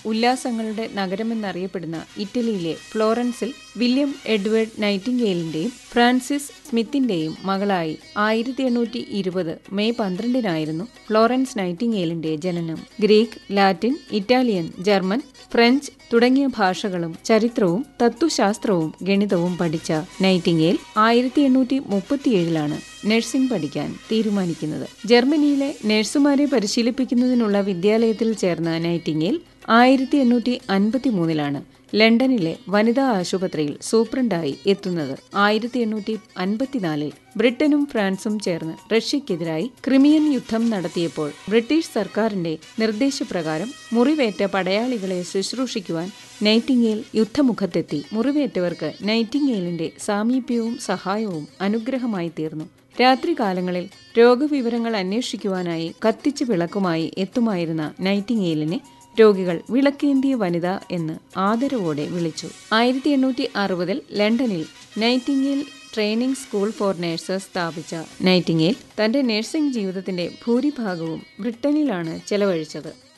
ഉല്ലാസങ്ങളുടെ നഗരമെന്നറിയപ്പെടുന്ന ഇറ്റലിയിലെ ഫ്ലോറൻസിൽ വില്യം എഡ്വേർഡ് നൈറ്റിംഗേലിന്റെയും ഫ്രാൻസിസ് സ്മിത്തിന്റെയും മകളായി ആയിരത്തി എണ്ണൂറ്റി ഇരുപത് മെയ് പന്ത്രണ്ടിനായിരുന്നു ഫ്ലോറൻസ് നൈറ്റിംഗേലിന്റെ ജനനം Greek Latin Italian German French തുടങ്ങിയ ഭാഷകളും ചരിത്രവും തത്വശാസ്ത്രവും ഗണിതവും പഠിച്ച നൈറ്റിംഗേൽ ആയിരത്തി എണ്ണൂറ്റി മുപ്പത്തിയേഴിലാണ് നഴ്സിംഗ് പഠിക്കാൻ തീരുമാനിക്കുന്നത് ജർമ്മനിയിലെ നഴ്സുമാരെ പരിശീലിപ്പിക്കുന്നതിനുള്ള വിദ്യാലയത്തിൽ ചേർന്ന നൈറ്റിംഗേൽ ആയിരത്തി എണ്ണൂറ്റി അൻപത്തി മൂന്നിലാണ് ലണ്ടനിലെ വനിതാ ആശുപത്രിയിൽ സൂപ്രണ്ടായി എത്തുന്നത് ആയിരത്തി എണ്ണൂറ്റി അൻപത്തിനാലിൽ ബ്രിട്ടനും ഫ്രാൻസും ചേർന്ന് റഷ്യക്കെതിരായി ക്രിമിയൻ യുദ്ധം നടത്തിയപ്പോൾ ബ്രിട്ടീഷ് സർക്കാരിന്റെ നിർദ്ദേശപ്രകാരം മുറിവേറ്റ പടയാളികളെ ശുശ്രൂഷിക്കുവാൻ നൈറ്റിംഗേൽ യുദ്ധമുഖത്തെത്തി മുറിവേറ്റവർക്ക് നൈറ്റിംഗേലിന്റെ സാമീപ്യവും സഹായവും അനുഗ്രഹമായി തീർന്നു രാത്രികാലങ്ങളിൽ രോഗവിവരങ്ങൾ അന്വേഷിക്കുവാനായി കത്തിച്ച് വിളക്കുമായി എത്തുമായിരുന്ന നൈറ്റിംഗേലിനെ രോഗികൾ വിളക്കേന്തിയ വനിത എന്ന് ആദരവോടെ വിളിച്ചു ആയിരത്തി എണ്ണൂറ്റി അറുപതിൽ ലണ്ടനിൽ Nightingale training school for nurses സ്ഥാപിച്ച നൈറ്റിംഗേൽ തന്റെ നഴ്സിംഗ് ജീവിതത്തിന്റെ ഭൂരിഭാഗവും ബ്രിട്ടനിലാണ് ചെലവഴിച്ചത്